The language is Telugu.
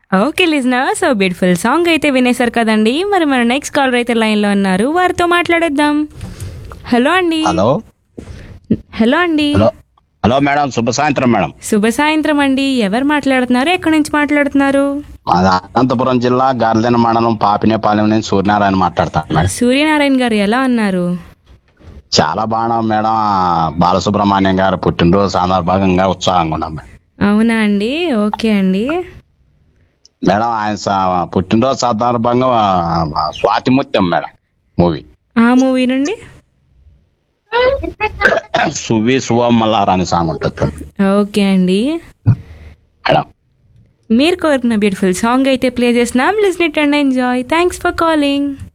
ఓకే లిజనా సో బ్యూటిఫుల్ సాంగ్ అయితే వినేశారు కదండి మరి మన నెక్స్ట్ కాలర్ అయితే లైన్లో ఉన్నారు వారితో మాట్లాడేద్దాం హలో అండి హలో హలో అండి హలో హలో మేడం శుభ సాయంత్రం మేడం శుభ సాయంత్రం అండి ఎవరు మాట్లాడుతున్నారు ఎక్కడి నుంచి మాట్లాడుతున్నారు మాది అనంతపురం జిల్లా గార్లెన మండలం పాపినేపాలెం నుంచి సూర్యనారాయణ మాట్లాడతాను మేడం సూర్యనారాయణ గారు ఎలా ఉన్నారు చాలా బాగా మేడం బాలసుబ్రహ్మణ్యం గారు పుట్టినరోజు సందర్భంగా ఉత్సాహంగా ఉన్నాం మేడం అవునా అండి ఓకే అండి మేడం ఆయన స- పుట్టినరోజు సందర్భంగా ఆ, స్వాతి ముత్యం మేడం మూవీ ఆ మూవీ నుండి సువి సువమ్మలారాని సాంగ్ ఉంటుంది ఓకే అండి మేడం మీరు కోరుకున్న బ్యూటిఫుల్ సాంగ్ అయితే ప్లే చేసినాం listen it and enjoy thanks for calling